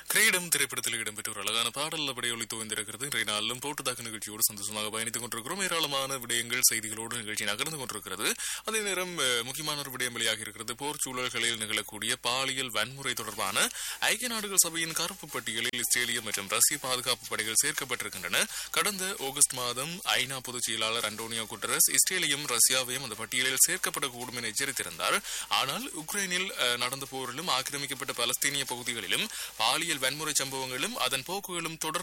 கிரீடம் திரைப்படத்தில் இடம்பெற்ற ஒரு அழகான பாடல் அப்படி ஒளி துவந்திருக்கிறது இன்றைய நாளிலும் போட்டு தாக்கு நிகழ்ச்சியோடு சந்தோஷமாக பயணித்துக் கொண்டிருக்கிறோம் ஏராளமான விடயங்கள் செய்திகளோடு நிகழ்ச்சி நகர்ந்து கொண்டிருக்கிறது அதே நேரம் அஹ், முக்கியமான ஒரு விடயம் வெளியாக இருக்கிறது போர் சூழல்களில் நிகழக்கூடிய பாலியல் வன்முறை தொடர்பான ஐக்கிய நாடுகள் சபையின் கருப்பு பட்டியலில் இஸ்ரேலிய மற்றும் ரஷ்ய பாதுகாப்பு படைகள் சேர்க்கப்பட்டிருக்கின்றன கடந்த ஆகஸ்ட் மாதம் ஐநா பொதுச் செயலாளர் அண்டோனியோ குட்டரஸ் இஸ்ரேலையும் ரஷ்யாவையும் அந்த பட்டியலில் சேர்க்கப்படக்கூடும் என எச்சரித்திருந்தார் ஆனால் உக்ரைனில் அஹ், நடந்த போரிலும் ஆக்கிரமிக்கப்பட்ட பலஸ்தீனிய பகுதிகளிலும் பாலியல் வன்முறை சம்பவங்களும் அதன் போக்குகளும் தொடர்ந்து